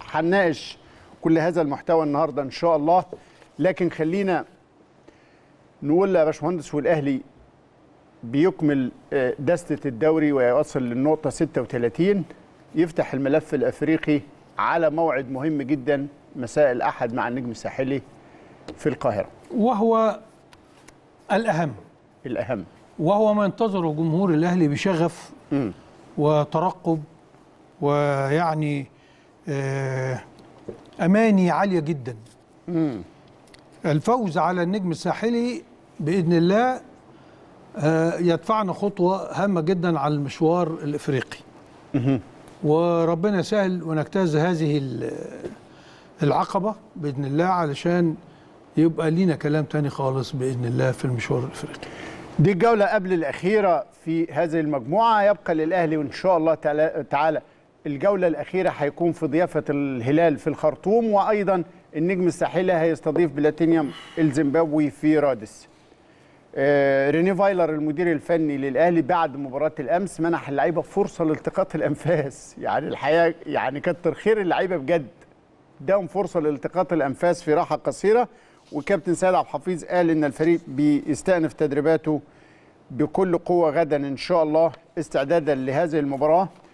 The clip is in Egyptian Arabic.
هنناقش كل هذا المحتوى النهارده ان شاء الله لكن خلينا نقول يا باشمهندس والاهلي بيكمل آه، دستة الدوري ويوصل للنقطة 36 يفتح الملف الأفريقي على موعد مهم جدا مساء الأحد مع النجم الساحلي في القاهرة وهو الأهم الأهم وهو ما ينتظره جمهور الأهلي بشغف مم. وترقب ويعني آه، أماني عالية جدا مم. الفوز على النجم الساحلي بإذن الله آه، يدفعنا خطوة هامة جدا على المشوار الإفريقي وربنا يسهل ونجتاز هذه ال- العقبة بإذن الله علشان يبقى لينا كلام تاني خالص بإذن الله في المشوار الإفريقي دي الجولة قبل الأخيرة في هذه المجموعة يبقى للأهلي وإن شاء الله تعالى- تعالى الجولة الأخيرة هيكون في ضيافة الهلال في الخرطوم وأيضا النجم الساحلي هيستضيف بلاتينيوم الزيمبابوي في رادس آه، ريني فايلر المدير الفني للأهلي بعد مباراة الأمس منح اللعيبة فرصة لالتقاط الأنفاس يعني الحقيقة يعني كتر خير اللعيبة بجد اداهم فرصه لالتقاط الانفاس في راحه قصيره وكابتن سيد عبد الحفيظ قال ان الفريق بيستأنف تدريباته بكل قوه غدا ان شاء الله استعدادا لهذه المباراه